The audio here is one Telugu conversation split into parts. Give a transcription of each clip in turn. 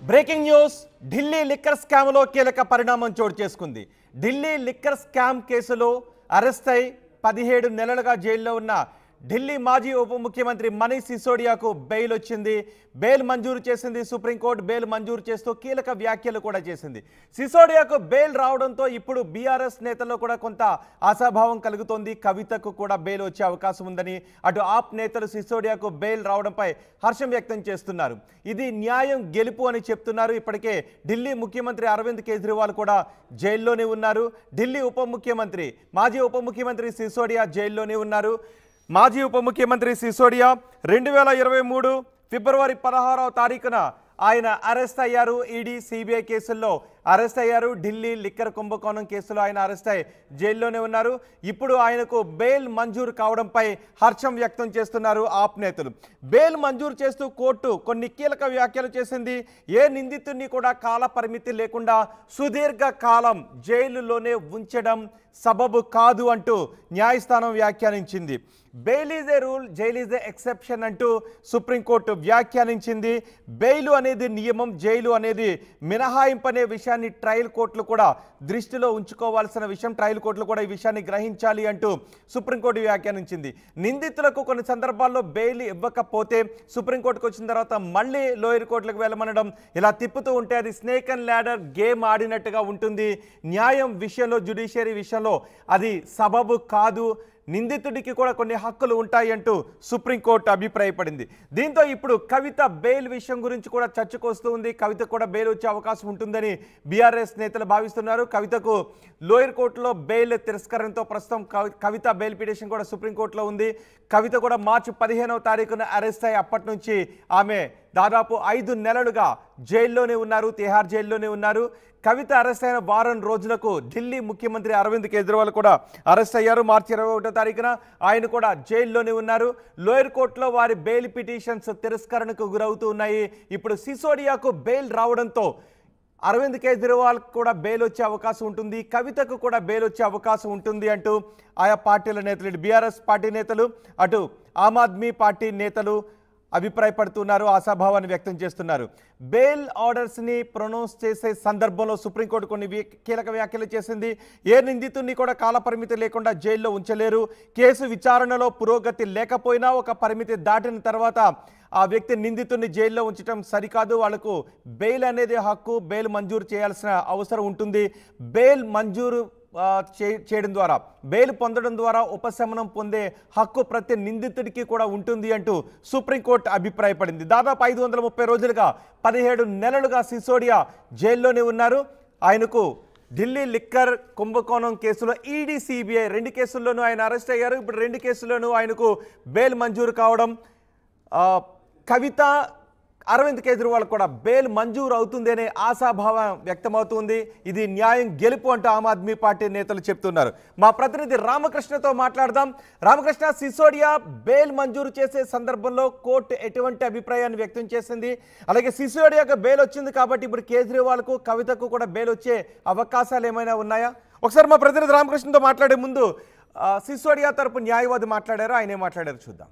బ్రేకింగ్ న్యూస్ ఢిల్లీ లిక్కర్ స్కామ్లో కీలక పరిణామం చోటు చేసుకుంది ఢిల్లీ లిక్కర్ స్కామ్ కేసులో అరెస్ట్ అయి పదిహేడు నెలలుగా జైల్లో ఉన్న ఢిల్లీ మాజీ ఉప ముఖ్యమంత్రి మనీష్ సిసోడియాకు బెయిల్ వచ్చింది బెయిల్ మంజూరు చేసింది సుప్రీంకోర్టు బెయిల్ మంజూరు చేస్తూ కీలక వ్యాఖ్యలు కూడా చేసింది సిసోడియాకు బెయిల్ రావడంతో ఇప్పుడు బీఆర్ఎస్ నేతల్లో కూడా కొంత ఆశాభావం కలుగుతోంది కవితకు కూడా బెయిల్ వచ్చే అవకాశం ఉందని అటు ఆప్ నేతలు సిసోడియాకు బెయిల్ రావడంపై హర్షం వ్యక్తం చేస్తున్నారు ఇది న్యాయం గెలుపు అని చెప్తున్నారు ఇప్పటికే ఢిల్లీ ముఖ్యమంత్రి అరవింద్ కేజ్రీవాల్ కూడా జైల్లోనే ఉన్నారు ఢిల్లీ ఉప ముఖ్యమంత్రి మాజీ ఉప ముఖ్యమంత్రి సిసోడియా జైల్లోనే ఉన్నారు మాజీ ఉప ముఖ్యమంత్రి సిసోడియా రెండు వేల ఇరవై మూడు ఫిబ్రవరి పదహారవ తారీఖున ఆయన అరెస్ట్ అయ్యారు ఈడీ సిబిఐ కేసుల్లో అరెస్ట్ అయ్యారు ఢిల్లీ లిక్కర్ కుంభకోణం కేసులో ఆయన అరెస్ట్ అయ్యి జైల్లోనే ఉన్నారు ఇప్పుడు ఆయనకు బెయిల్ మంజూరు కావడంపై హర్షం వ్యక్తం చేస్తున్నారు ఆప్ నేతలు బెయిల్ మంజూరు చేస్తూ కోర్టు కొన్ని కీలక వ్యాఖ్యలు చేసింది ఏ నిందితుడిని కూడా కాల పరిమితి లేకుండా సుదీర్ఘ కాలం జైలులోనే ఉంచడం సబబు కాదు అంటూ న్యాయస్థానం వ్యాఖ్యానించింది bail is a rule jail is a exception అంటూ సుప్రీంకోర్టు వ్యాఖ్యానించింది బెయిల్ అనేది నియమం జైలు అనేది మినహాయింపు అనే విషయాన్ని ట్రయల్ కోర్టులు కూడా దృష్టిలో ఉంచుకోవాల్సిన విషయం ట్రయల్ కోర్టులు కూడా ఈ విషయాన్ని గ్రహించాలి అంటూ సుప్రీంకోర్టు వ్యాఖ్యానించింది నిందితులకు కొన్ని సందర్భాల్లో బెయిల్ ఇవ్వకపోతే సుప్రీంకోర్టుకు వచ్చిన తర్వాత మళ్ళీ లోయర్ కోర్టులకు వెళ్ళమనడం ఇలా తిప్పుతూ ఉంటే అది స్నేక్ అండ్ ల్యాడర్ గేమ్ ఆడినట్టుగా ఉంటుంది న్యాయం విషయంలో జ్యుడిషియరీ విషయంలో అది సబబు కాదు నిందితుడికి కూడా కొన్ని హక్కులు ఉంటాయి అంటూ సుప్రీంకోర్టు అభిప్రాయపడింది దీంతో ఇప్పుడు కవిత బెయిల్ విషయం గురించి కూడా చర్చకు వస్తూ ఉంది కవిత కూడా బెయిల్ వచ్చే అవకాశం ఉంటుందని బీఆర్ఎస్ నేతలు భావిస్తున్నారు కవితకు లోయర్ కోర్టులో బెయిల్ తిరస్కరణతో ప్రస్తుతం కవి- కవిత బెయిల్ పిటిషన్ కూడా సుప్రీంకోర్టులో ఉంది కవిత కూడా మార్చి పదిహేనవ తారీఖున అరెస్ట్ అయ్యి అప్పటి నుంచి ఆమె దాదాపు ఐదు నెలలుగా జైల్లోనే ఉన్నారు తిహార్ జైల్లోనే ఉన్నారు కవిత అరెస్ట్ అయిన వారం రోజులకు ఢిల్లీ ముఖ్యమంత్రి అరవింద్ కేజ్రీవాల్ కూడా అరెస్ట్ అయ్యారు మార్చి ఇరవై ఒకటో తారీఖున ఆయన కూడా జైల్లోనే ఉన్నారు లోయర్ కోర్టులో వారి బెయిల్ పిటిషన్స్ తిరస్కరణకు గురవుతూ ఉన్నాయి ఇప్పుడు సిసోడియాకు బెయిల్ రావడంతో అరవింద్ కేజ్రీవాల్ కూడా బెయిల్ వచ్చే అవకాశం ఉంటుంది కవితకు కూడా బెయిల్ వచ్చే అవకాశం ఉంటుంది అంటూ ఆయా పార్టీల నేతలు ఇటు బీఆర్ఎస్ పార్టీ నేతలు అటు ఆమ్ ఆద్మీ పార్టీ నేతలు అభిప్రాయపడుతున్నారు ఆశాభావాన్ని వ్యక్తం చేస్తున్నారు బెయిల్ ఆర్డర్స్ని ప్రొనౌన్స్ చేసే సందర్భంలో సుప్రీంకోర్టు కొన్ని వ్య- కీలక వ్యాఖ్యలు చేసింది ఏ నిందితుడిని కూడా కాలపరిమితి లేకుండా జైల్లో ఉంచలేరు కేసు విచారణలో పురోగతి లేకపోయినా ఒక పరిమితి దాటిన తర్వాత ఆ వ్యక్తి నిందితుడిని జైల్లో ఉంచడం సరికాదు వాళ్లకు బెయిల్ అనేది హక్కు బెయిల్ మంజూరు చేయాల్సిన అవసరం ఉంటుంది బెయిల్ మంజూరు ఆ, చే- చేయడం ద్వారా బెయిల్ పొందడం ద్వారా ఉపశమనం పొందే హక్కు ప్రతి నిందితుడికి కూడా ఉంటుంది అంటూ సుప్రీంకోర్టు అభిప్రాయపడింది దాదాపు ఐదు వందల ముప్పై రోజులుగా పదిహేడు నెలలుగా సిసోడియా జైల్లోనే ఉన్నారు ఆయనకు ఢిల్లీ లిక్కర్ కుంభకోణం కేసులో ఈడీ సిబిఐ రెండు కేసుల్లోనూ ఆయన అరెస్ట్ అయ్యారు ఇప్పుడు రెండు కేసుల్లోనూ ఆయనకు బెయిల్ మంజూరు కావడం ఆ, కవిత అరవింద్ కేజ్రీవాల్ కూడా బెయిల్ మంజూరు అవుతుంది అనే ఆశాభావం వ్యక్తమవుతుంది ఇది న్యాయం గెలుపు అంటూ ఆమ్ ఆద్మీ పార్టీ నేతలు చెప్తున్నారు మా ప్రతినిధి రామకృష్ణతో మాట్లాడదాం రామకృష్ణ సిసోడియా బెయిల్ మంజూరు చేసే సందర్భంలో కోర్టు ఎటువంటి అభిప్రాయాన్ని వ్యక్తం చేసింది అలాగే సిసోడియాకు బెయిల్ వచ్చింది కాబట్టి ఇప్పుడు కేజ్రీవాల్కు కవితకు కూడా బెయిల్ వచ్చే అవకాశాలు ఏమైనా ఉన్నాయా ఒకసారి మా ప్రతినిధి రామకృష్ణతో మాట్లాడే ముందు ఆ, సిసోడియా తరపు న్యాయవాది మాట్లాడారు ఆయన ఏం మాట్లాడారు చూద్దాం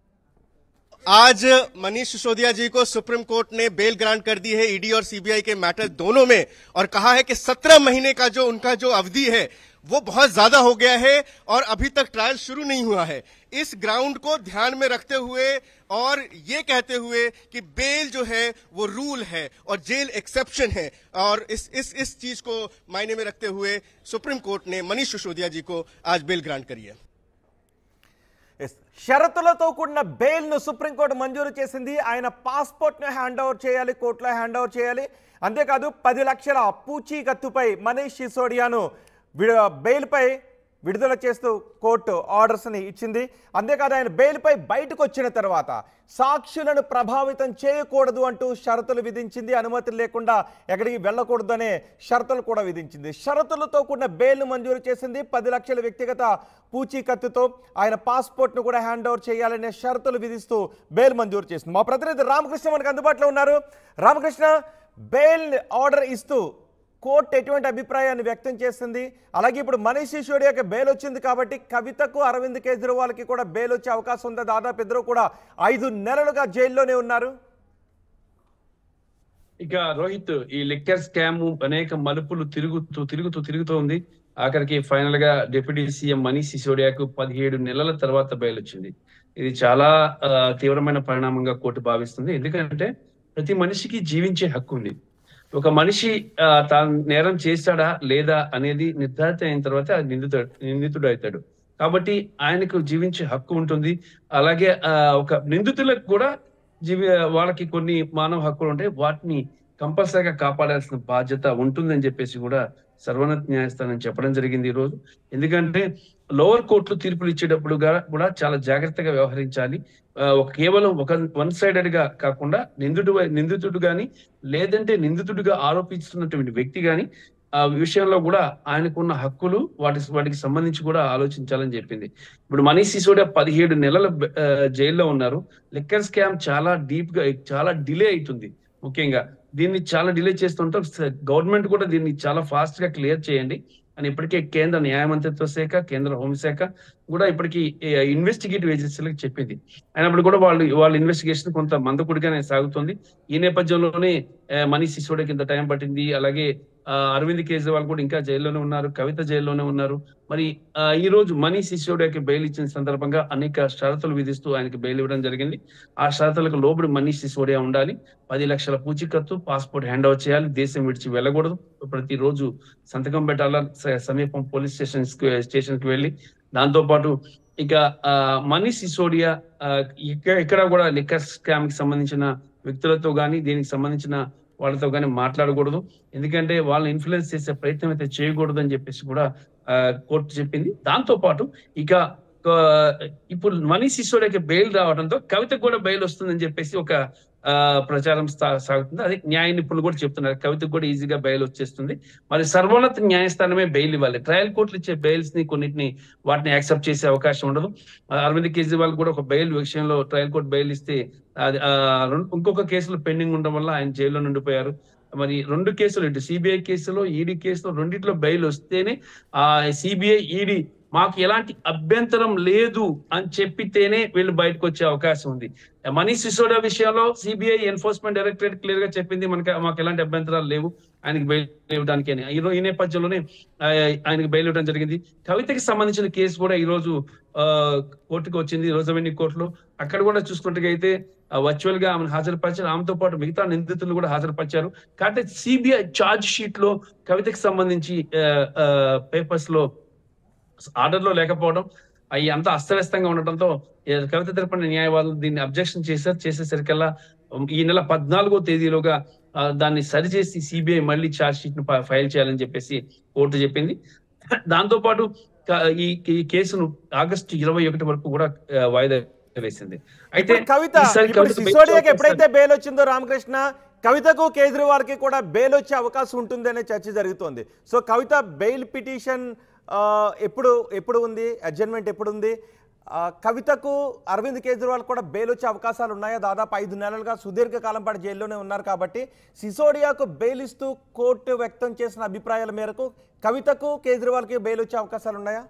आज मनीष सिसोदिया जी को सुप्रीम कोर्ट ने बेल ग्रांट कर दी है ईडी और सीबीआई के मैटर दोनों में और कहा है कि सत्रह महीने का जो उनका जो अवधि है वो बहुत ज्यादा हो गया है और अभी तक ट्रायल शुरू नहीं हुआ है इस ग्राउंड को ध्यान में रखते हुए और ये कहते हुए कि बेल जो है वो रूल है और जेल एक्सेप्शन है और इस इस इस चीज को मायने में रखते हुए सुप्रीम कोर्ट ने मनीष सिसोदिया जी को आज बेल ग्रांट करी है ఎస్. షరతులతో కూడిన బెయిల్ ను సుప్రీంకోర్టు మంజూరు చేసింది ఆయన పాస్పోర్ట్ ను హ్యాండ్ ఓవర్ చేయాలి కోర్టులో హ్యాండ్ ఓవర్ చేయాలి అంతేకాదు పది లక్షల పూచీకత్తుపై మనీష్ సిసోడియాను విడ బెయిల్పై విడుదల చేస్తూ కోర్టు ఆర్డర్స్ని ఇచ్చింది అంతేకాదు ఆయన బెయిల్పై బయటకు వచ్చిన తర్వాత సాక్షులను ప్రభావితం చేయకూడదు అంటూ షరతులు విధించింది అనుమతి లేకుండా ఎక్కడికి వెళ్ళకూడదు అనే షరతులు కూడా విధించింది షరతులతో కూడిన బెయిల్ను మంజూరు చేసింది పది లక్షల వ్యక్తిగత పూచీకత్తుతో ఆయన పాస్పోర్ట్ను కూడా హ్యాండ్ ఓవర్ చేయాలనే షరతులు విధిస్తూ బెయిల్ మంజూరు చేసింది మా ప్రతినిధి రామకృష్ణ మనకు అందుబాటులో ఉన్నారు రామకృష్ణ బెయిల్ ఆర్డర్ ఇస్తూ కోర్టు ఎటువంటి అభిప్రాయాన్ని వ్యక్తం చేసింది అలాగే ఇప్పుడు మనీష్ సిసోడియాకి బెయిల్ వచ్చింది కాబట్టి కవితకు అరవింద్ కేజ్రీవాల్కి కూడా బెయిల్ వచ్చే అవకాశం ఉందా దాదాపు ఇద్దరు కూడా ఐదు నెలలుగా జైల్లోనే ఉన్నారు ఇక రోహిత్ ఈ లిక్కర్ స్కామ్ అనేక మలుపులు తిరుగుతూ తిరుగుతూ తిరుగుతూ ఉంది ఆఖరికి ఫైనల్ గా డిప్యూటీ సీఎం మనీష్ సిసోడియాకు పదిహేడు నెలల తర్వాత బయలు వచ్చింది ఇది చాలా ఆ, తీవ్రమైన పరిణామంగా కోర్టు భావిస్తుంది ఎందుకంటే ప్రతి మనిషికి జీవించే హక్కు ఉంది ఒక మనిషి ఆ, తాను నేరం చేశాడా లేదా అనేది నిర్ధారిత అయిన తర్వాత నిందితుడు నిందితుడు అవుతాడు కాబట్టి ఆయనకు జీవించే హక్కు ఉంటుంది అలాగే ఆ, ఒక నిందితులకు కూడా జీవి వాళ్ళకి కొన్ని మానవ హక్కులు ఉంటాయి వాటిని కంపల్సరీగా కాపాడాల్సిన బాధ్యత ఉంటుందని చెప్పేసి కూడా సర్వోన్నత న్యాయస్థానం చెప్పడం జరిగింది ఈ రోజు ఎందుకంటే లోవర్ కోర్టులు తీర్పులు ఇచ్చేటప్పుడు గా- కూడా చాలా జాగ్రత్తగా వ్యవహరించాలి ఆ, ఒక కేవలం ఒక వన్ సైడెడ్ గా కాకుండా నిందితుడు నిందితుడు గాని లేదంటే నిందితుడిగా ఆరోపిస్తున్నటువంటి వ్యక్తి గాని ఆ విషయంలో కూడా ఆయనకున్న హక్కులు వాటి వాటికి సంబంధించి కూడా ఆలోచించాలని చెప్పింది ఇప్పుడు మనీష్ సిసోడియా పదిహేడు నెలల బ- ఆ, జైల్లో ఉన్నారు లిక్కర్ స్కామ్ చాలా డీప్ గా చాలా డిలే అవుతుంది ముఖ్యంగా దీన్ని చాలా డిలే చేస్తుంటాం గవర్నమెంట్ కూడా దీన్ని చాలా ఫాస్ట్ గా క్లియర్ చేయండి అని ఇప్పటికే కేంద్ర న్యాయ మంత్రిత్వ శాఖ కేంద్ర హోంశాఖ కూడా ఇప్పటికీ ఇన్వెస్టిగేటివ్ ఏజెన్సీలకు చెప్పింది అయినప్పుడు కూడా వాళ్ళు వాళ్ళ ఇన్వెస్టిగేషన్ కొంత మందకుడిగానే సాగుతుంది ఈ నేపథ్యంలోనే ఆ, మనీష్ సిసోడియా కింద టైం పట్టింది అలాగే ఆ, అరవింద్ కేజ్రీవాల్ కూడా ఇంకా జైల్లోనే ఉన్నారు కవిత జైల్లోనే ఉన్నారు మరి ఆ, ఈ రోజు మనీష్ సిసోడియాకి బెయిల్ ఇచ్చిన సందర్భంగా అనేక షరతులు విధిస్తూ ఆయనకి బెయిల్ ఇవ్వడం జరిగింది ఆ షరతులకు లోబడి మనీష్ సిసోడియా ఉండాలి పది లక్షల పూచికత్తు పాస్పోర్ట్ హ్యాండ్ ఓవర్ చేయాలి దేశం విడిచి వెళ్ళకూడదు ప్రతిరోజు సంతకం పెట్టాలా స- సమీపం పోలీస్ స్టేషన్ స్టేషన్ కి వెళ్ళి దాంతో పాటు ఇక ఆ, మనీష్ సిసోడియా ఆ, ఇక్కడ ఇక్కడ కూడా లిక్కర్ స్కామ్ కి సంబంధించిన వ్యక్తులతో గాని దీనికి సంబంధించిన వాళ్ళతో కానీ మాట్లాడకూడదు ఎందుకంటే వాళ్ళని ఇన్ఫ్లుయెన్స్ చేసే ప్రయత్నం అయితే చేయకూడదు అని చెప్పేసి కూడా ఆ, కోర్టు చెప్పింది దాంతో పాటు ఇక ఆ, ఇప్పుడు మనీష్ సిసోడియాకి బెయిల్ రావడంతో కవితకు కూడా బెయిల్ వస్తుందని చెప్పేసి ఒక ఆ, ప్రచారం సా- సాగుతుంది అదే న్యాయ నిపుణులు కూడా చెప్తున్నారు కవితకు కూడా ఈజీగా బెయిల్ వచ్చేస్తుంది మరి సర్వోన్నత న్యాయస్థానమే బెయిల్ ఇవ్వాలి ట్రయల్ కోర్టులు ఇచ్చే బెయిల్స్ ని కొన్నిటిని వాటిని యాక్సెప్ట్ చేసే అవకాశం ఉండదు ఆ, అరవింద్ కేజ్రీవాల్ కూడా ఒక బెయిల్ విషయంలో ట్రయల్ కోర్టు బెయిల్ ఇస్తే అది ఆ, రెండు- ఇంకొక కేసులు పెండింగ్ ఉండడం వల్ల ఆయన జైల్లో ఉండిపోయారు మరి రెండు కేసులు ఇటు సిబిఐ కేసులో ఈడీ కేసులో రెండిట్లో బెయిల్ వస్తేనే ఆ సిబిఐ ఈడీ మాకు ఎలాంటి అభ్యంతరం లేదు అని చెప్పితేనే వీళ్ళు బయటకు వచ్చే అవకాశం ఉంది మనీష్ సిసోడియా విషయంలో సిబిఐ ఎన్ఫోర్స్మెంట్ డైరెక్టరేట్ క్లియర్ గా చెప్పింది మనకి మాకు ఎలాంటి అభ్యంతరాలు లేవు ఆయనకి బెయిల్ ఇవ్వడానికి అని ఈ రో- ఈ నేపథ్యంలోనే ఆ, ఆయనకి బెయిల్ ఇవ్వడం జరిగింది కవితకి సంబంధించిన కేసు కూడా ఈ రోజు ఆ, కోర్టుకు వచ్చింది రోజవెన్ని కోర్టులో అక్కడ కూడా చూసుకుంటే అయితే వర్చువల్ గా ఆమెను హాజరుపరిచారు ఆమెతో పాటు మిగతా నిందితులు కూడా హాజరుపరిచారు కాబట్టి సిబిఐ ఛార్జ్ షీట్ లో కవితకి సంబంధించి పేపర్స్ లో ఆర్డర్ లో లేకపోవడం అవి అంతా అస్తవ్యస్తంగా ఉండటంతో ఏ, కవిత తరపున న్యాయవాదులు దీన్ని అబ్జెక్షన్ చేశారు చేసేసరికల్లా ఉమ్, ఈ నెల పద్నాలుగో తేదీలోగా ఆ, దాన్ని సరిచేసి సిబిఐ మళ్ళీ ఛార్జ్ షీట్ ను ఫ- ఫైల్ చేయాలని చెప్పేసి కోర్టు చెప్పింది దాంతో పాటు క- ఈ ఈ కేసును ఆగస్టు ఇరవై ఒకటి వరకు కూడా ఆ, వాయిదా వేసింది అయితే ఇప్పుడు కవిత ఈసారి ఇప్పుడు కవిత బెయిల్ సిసోడియాకి అవకాశం- ఎప్పుడైతే బెయిల్ వచ్చిందో రామకృష్ణ కవితకు కేజ్రీవాల్ కి కూడా బెయిల్ వచ్చే అవకాశం ఉంటుంది అనే చర్చ జరుగుతోంది సో కవిత బెయిల్ పిటిషన్ ఎప్పుడు ఎప్పుడు ఉంది అడ్జర్మెంట్ ఎప్పుడు ఉంది ఆ, కవితకు అరవింద్ కేజ్రీవాల్ కూడా బెయిల్ వచ్చే అవకాశాలు ఉన్నాయా దాదాపు ఐదు నెలలుగా సుదీర్ఘ కాలం పాటు జైల్లోనే ఉన్నారు కాబట్టి సిసోడియాకు బెయిల్ ఇస్తూ కోర్టు వ్యక్తం చేసిన అభిప్రాయాల మేరకు కవితకు కేజ్రీవాల్కి బెయిల్ వచ్చే అవకాశాలు ఉన్నాయా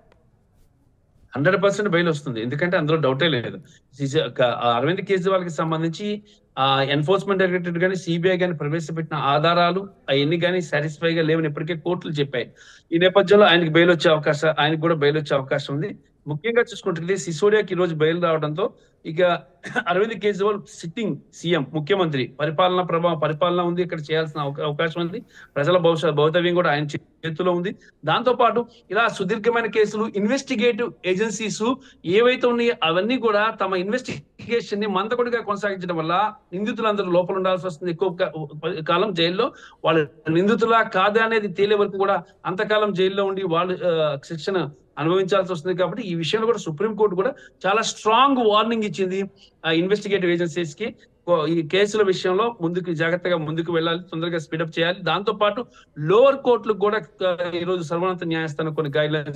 హండ్రెడ్ పర్సెంట్ బెయిల్ వస్తుంది ఎందుకంటే అందులో డౌటే లేదు సిసి- క- ఆ అరవింద్ కేజ్రీవాల్ కి సంబంధించి ఆ ఎన్ఫోర్స్మెంట్ డైరెక్టరేట్ కానీ సిబిఐ కానీ ప్రవేశపెట్టిన ఆధారాలు అవన్నీ కానీ సాటిస్ఫై గా లేవని ఇప్పటికే కోర్టులు చెప్పాయి ఈ నేపథ్యంలో ఆయనకి బెయిల్ వచ్చే అవకాశం ఆయనకు కూడా బెయిల్ వచ్చే అవకాశం ఉంది ముఖ్యంగా చూసుకుంటే సిసోడియాకి ఈ రోజు బెయిల్ రావడంతో ఇక అరవింద్ కేజ్రీవాల్ సిట్టింగ్ సీఎం ముఖ్యమంత్రి పరిపాలన ప్రభావం పరిపాలన ఉంది ఇక్కడ చేయాల్సిన అవకా- అవకాశం ఉంది ప్రజల భవిష్యత్ భౌతవ్యం కూడా ఆయన చేతిలో ఉంది దాంతో పాటు ఇలా సుదీర్ఘమైన కేసులు ఇన్వెస్టిగేటివ్ ఏజెన్సీస్ ఏవైతే ఉన్నాయో అవన్నీ కూడా తమ ఇన్వెస్టిగేషన్ ని మందకొడిగా కొనసాగించడం వల్ల నిందితులందరూ లోపల ఉండాల్సి వస్తుంది ఎక్కువ కా- కాలం జైల్లో వాళ్ళు నిందితులా కాదా అనేది తేలే వరకు కూడా అంతకాలం జైల్లో ఉండి వాళ్ళు ఆ, శిక్షణ అనుభవించాల్సి వస్తుంది కాబట్టి ఈ విషయంలో కూడా సుప్రీంకోర్టు కూడా చాలా స్ట్రాంగ్ వార్నింగ్ ఇచ్చింది ఆ ఇన్వెస్టిగేటివ్ ఏజెన్సీస్ కి కో- ఈ కేసుల విషయంలో ముందుకు జాగ్రత్తగా ముందుకు వెళ్ళాలి తొందరగా స్పీడప్ చేయాలి దాంతో పాటు లోవర్ కోర్టులకు కూడా ఆ, ఈ రోజు సర్వోన్నత న్యాయస్థానం కొన్ని గైడ్ లైన్స్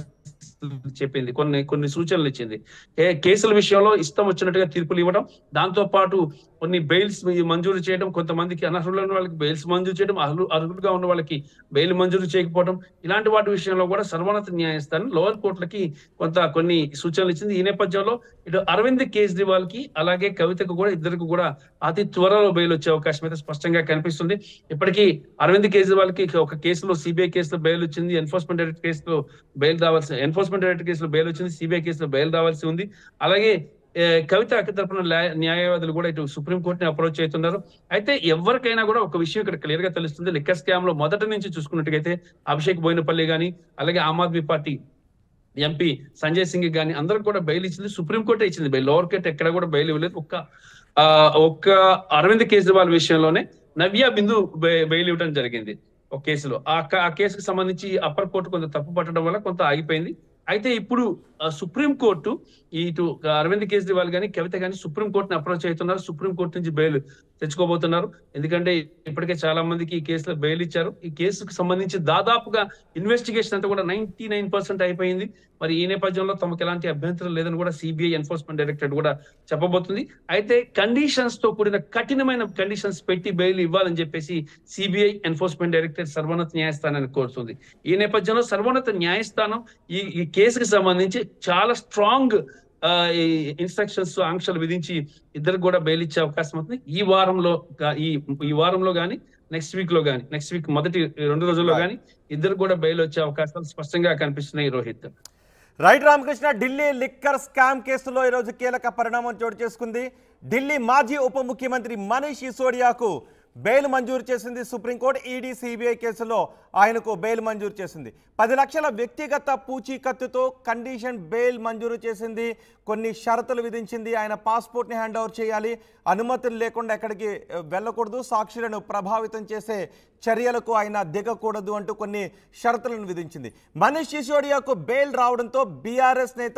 చెప్పింది కొన్ని కొన్ని సూచనలు ఇచ్చింది కే- కేసుల విషయంలో ఇష్టం వచ్చినట్టుగా తీర్పులు ఇవ్వడం దాంతో పాటు కొన్ని బెయిల్స్ మంజూరు చేయడం కొంతమందికి అనర్హులైన వాళ్ళకి బెయిల్స్ మంజూరు చేయడం అర్హులు అర్హులుగా ఉన్న వాళ్ళకి బెయిల్ మంజూరు చేయకపోవడం ఇలాంటి వాటి విషయంలో కూడా సర్వోన్నత న్యాయస్థానం లోవర్ కోర్టులకి కొంత కొన్ని సూచనలు ఇచ్చింది ఈ నేపథ్యంలో ఇటు అరవింద్ కేజ్రీవాల్ కి అలాగే కవితకు కూడా ఇద్దరికి కూడా అతి త్వరలో బెయిల్ వచ్చే అవకాశం అయితే స్పష్టంగా కనిపిస్తుంది ఇప్పటికీ అరవింద్ కేజ్రీవాల్ కి ఒక కేసులో సిబిఐ కేసులో బెయిల్ వచ్చింది ఎన్ఫోర్స్మెంట్ డైరెక్టర్ కేసులో బెయిల్ రావాల్సి ఎన్ఫోర్స్మెంట్ డైరెక్టర్ కేసులో బెయిల్ వచ్చింది సిబిఐ కేసులో బెయిల్ రావాల్సి ఉంది అలాగే ఏ, కవిత అక్క తరపున న్యాయ- న్యాయవాదులు కూడా ఇటు సుప్రీం కోర్టుని అప్రోచ్ అవుతున్నారు అయితే ఎవరికైనా కూడా ఒక విషయం ఇక్కడ క్లియర్ గా తెలుస్తుంది లిక్కర్ స్కామ్ లో మొదటి నుంచి చూసుకున్నట్టుగైతే అభిషేక్ బోయినపల్లి గాని అలాగే ఆమ్ ఆద్మీ పార్టీ ఎంపీ సంజయ్ సింగ్ గాని అందరికి కూడా బెయిల్ ఇచ్చింది సుప్రీం కోర్టే ఇచ్చింది బెయిల్ లోవర్ కోర్ట్ ఎక్కడ కూడా బెయిల్ ఇవ్వలేదు ఒక్క ఆ, ఒక్క అరవింద్ కేజ్రీవాల్ విషయంలోనే నవ్య బిందు బె- బెయిల్ ఇవ్వడం జరిగింది ఒక కేసులో ఆ క- ఆ కేసుకు సంబంధించి అప్పర్ కోర్టు కొంత తప్పు పట్టడం వల్ల కొంత ఆగిపోయింది అయితే ఇప్పుడు ఆ, సుప్రీం కోర్టు ఇటు అరవింద్ కేజ్రీవాల్ గాని కవిత గాని సుప్రీం కోర్టుని అప్రోచ్ అవుతున్నారు సుప్రీం కోర్టు నుంచి బెయిల్ తెచ్చుకోబోతున్నారు ఎందుకంటే ఇప్పటికే చాలా మందికి ఈ కేసులో బెయిల్ ఇచ్చారు ఈ కేసుకు సంబంధించి దాదాపుగా ఇన్వెస్టిగేషన్ అంతా కూడా నైన్టీ నైన్ పర్సెంట్ అయిపోయింది మరి ఈ నేపథ్యంలో తమకు ఎలాంటి అభ్యంతరం లేదని కూడా సిబిఐ ఎన్ఫోర్స్మెంట్ డైరెక్టరేట్ కూడా చెప్పబోతుంది అయితే కండిషన్స్ తో కూడిన కఠినమైన కండిషన్స్ పెట్టి బెయిల్ ఇవ్వాలని చెప్పేసి సిబిఐ ఎన్ఫోర్స్మెంట్ డైరెక్టరేట్ సర్వోన్నత న్యాయస్థానాన్ని కోరుతుంది ఈ నేపథ్యంలో సర్వోన్నత న్యాయస్థానం ఈ ఈ కేసుకు సంబంధించి చాలా స్ట్రాంగ్ ఇన్స్ట్రక్షన్స్ ఆంక్షలు విధించి ఇద్దరు కూడా బెయిల్ ఇచ్చే అవకాశం ఉంటుంది ఈ వారంలో గా- ఈ ఈ వారంలో గాని నెక్స్ట్ వీక్ లో గాని నెక్స్ట్ వీక్ మొదటి రెండు రోజుల్లో గాని ఇద్దరు కూడా బెయిల్ వచ్చే అవకాశాలు స్పష్టంగా కనిపిస్తున్నాయి Rohit right Ramakrishna Delhi liquor scam కేసులో ఈరోజు కీలక పరిణామం చోటు చేసుకుంది ఢిల్లీ మాజీ ఉప ముఖ్యమంత్రి మనీష్ సిసోడియాకు బెయిల్ మంజూరు చేసింది సుప్రీంకోర్టు ఈడీ సిబిఐ కేసులో ఆయనకు బెయిల్ మంజూరు చేసింది పది లక్షల వ్యక్తిగత పూచీకత్తుతో కండిషన్ బెయిల్ మంజూరు చేసింది కొన్ని షరతులు విధించింది ఆయన పాస్పోర్ట్ని హ్యాండ్ ఓవర్ చేయాలి అనుమతులు లేకుండా ఎక్కడికి ఆ, వెళ్ళకూడదు సాక్షులను ప్రభావితం చేసే చర్యలకు ఆయన దిగకూడదు అంటూ కొన్ని షరతులను విధించింది మనీష్ సిసోడియాకు బెయిల్ రావడంతో బీఆర్ఎస్ నేత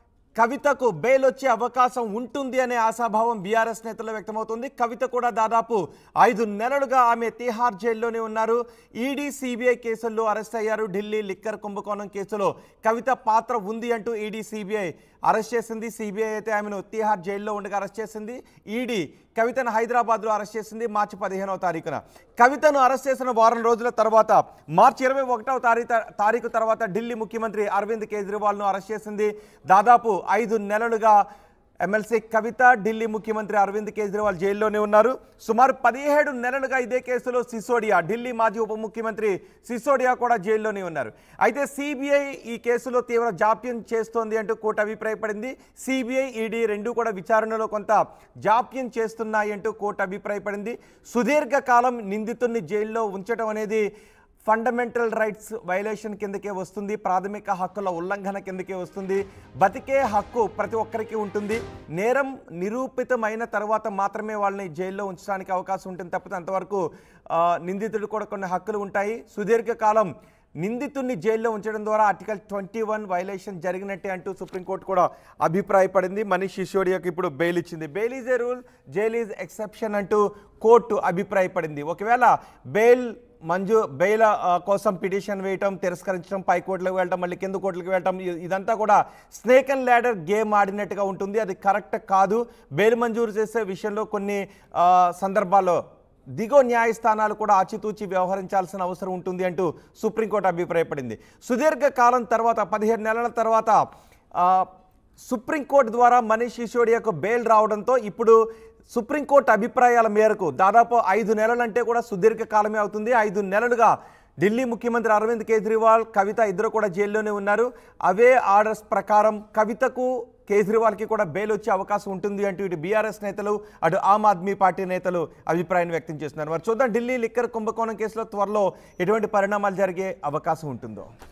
కవితకు బెయిల్ వచ్చే అవకాశం ఉంటుంది అనే ఆశాభావం బీఆర్ఎస్ నేతల్లో వ్యక్తమవుతుంది కవిత కూడా దాదాపు ఐదు నెలలుగా ఆమె తిహార్ జైల్లోనే ఉన్నారు ఈడీ సిబిఐ కేసుల్లో అరెస్ట్ అయ్యారు ఢిల్లీ లిక్కర్ కుంభకోణం కేసులో కవిత పాత్ర ఉంది అంటూ ఈడీ సిబిఐ అరెస్ట్ చేసింది సిబిఐ అయితే ఆమెను తిహార్ జైల్లో ఉండగా అరెస్ట్ చేసింది ఈడీ కవితను హైదరాబాద్లో అరెస్ట్ చేసింది మార్చి పదిహేనవ తారీఖున కవితను అరెస్ట్ చేసిన వారం రోజుల తర్వాత మార్చి ఇరవై ఒకటవ తారీఖు తారీఖు తర్వాత ఢిల్లీ ముఖ్యమంత్రి అరవింద్ కేజ్రీవాల్ను అరెస్ట్ చేసింది దాదాపు ఐదు నెలలుగా ఎమ్మెల్సీ కవిత ఢిల్లీ ముఖ్యమంత్రి అరవింద్ కేజ్రీవాల్ జైల్లోనే ఉన్నారు సుమారు పదిహేడు నెలలుగా ఇదే కేసులో సిసోడియా ఢిల్లీ మాజీ ఉప ముఖ్యమంత్రి సిసోడియా కూడా జైల్లోనే ఉన్నారు అయితే సిబిఐ ఈ కేసులో తీవ్ర జాప్యం చేస్తోంది అంటూ కోర్టు అభిప్రాయపడింది సిబిఐ ఈడీ రెండు కూడా విచారణలో కొంత జాప్యం చేస్తున్నాయి అంటూ కోర్టు అభిప్రాయపడింది సుదీర్ఘకాలం నిందితుడిని జైల్లో ఉంచడం అనేది ఫండమెంటల్ రైట్స్ వైలేషన్ కిందకే వస్తుంది ప్రాథమిక హక్కుల ఉల్లంఘన కిందకే వస్తుంది బతికే హక్కు ప్రతి ఒక్కరికి ఉంటుంది నేరం నిరూపితమైన తర్వాత మాత్రమే వాళ్ళని జైల్లో ఉంచడానికి అవకాశం ఉంటుంది తప్పితే అంతవరకు ఆ, నిందితుడు కూడా కొన్ని హక్కులు ఉంటాయి సుదీర్ఘకాలం నిందితుడిని జైల్లో ఉంచడం ద్వారా ఆర్టికల్ ట్వంటీ వన్ వైలేషన్ జరిగినట్టే అంటూ సుప్రీంకోర్టు కూడా అభిప్రాయపడింది మనీష్ సిసోడియాకి ఇప్పుడు బెయిల్ ఇచ్చింది bail is a rule jail is exception అంటూ కోర్టు అభిప్రాయపడింది ఒకవేళ బెయిల్ మంజు బెయిల్ ఆ, కోసం పిటిషన్ వేయటం తిరస్కరించడం పై కోర్టులకు వెళ్ళటం మళ్ళీ కింద కోర్టులకు వెళ్ళటం ఇ- ఇదంతా కూడా స్నేక్ అండ్ ల్యాడర్ గేమ్ ఆడినట్టుగా ఉంటుంది అది కరెక్ట్ కాదు బెయిల్ మంజూరు చేసే విషయంలో కొన్ని ఆ, సందర్భాల్లో దిగో న్యాయస్థానాలు కూడా ఆచితూచి వ్యవహరించాల్సిన అవసరం ఉంటుంది అంటూ సుప్రీంకోర్టు అభిప్రాయపడింది సుదీర్ఘ కాలం తర్వాత పదిహేడు నెలల తర్వాత ఆ, సుప్రీంకోర్టు ద్వారా మనీష్ సిసోడియాకు బెయిల్ రావడంతో ఇప్పుడు సుప్రీంకోర్టు అభిప్రాయాల మేరకు దాదాపు ఐదు నెలలంటే కూడా సుదీర్ఘ కాలమే అవుతుంది ఐదు నెలలుగా ఢిల్లీ ముఖ్యమంత్రి అరవింద్ కేజ్రీవాల్ కవిత ఇద్దరు కూడా జైల్లోనే ఉన్నారు అవే ఆర్డర్స్ ప్రకారం కవితకు కేజ్రీవాల్కి కూడా బెయిల్ వచ్చే అవకాశం ఉంటుంది అంటూ ఇటు బీఆర్ఎస్ నేతలు అటు ఆమ్ ఆద్మీ పార్టీ నేతలు అభిప్రాయం వ్యక్తం చేస్తున్నారు మరి చూద్దాం ఢిల్లీ లిక్కర్ కుంభకోణం కేసులో త్వరలో ఎటువంటి పరిణామాలు జరిగే అవకాశం ఉంటుందో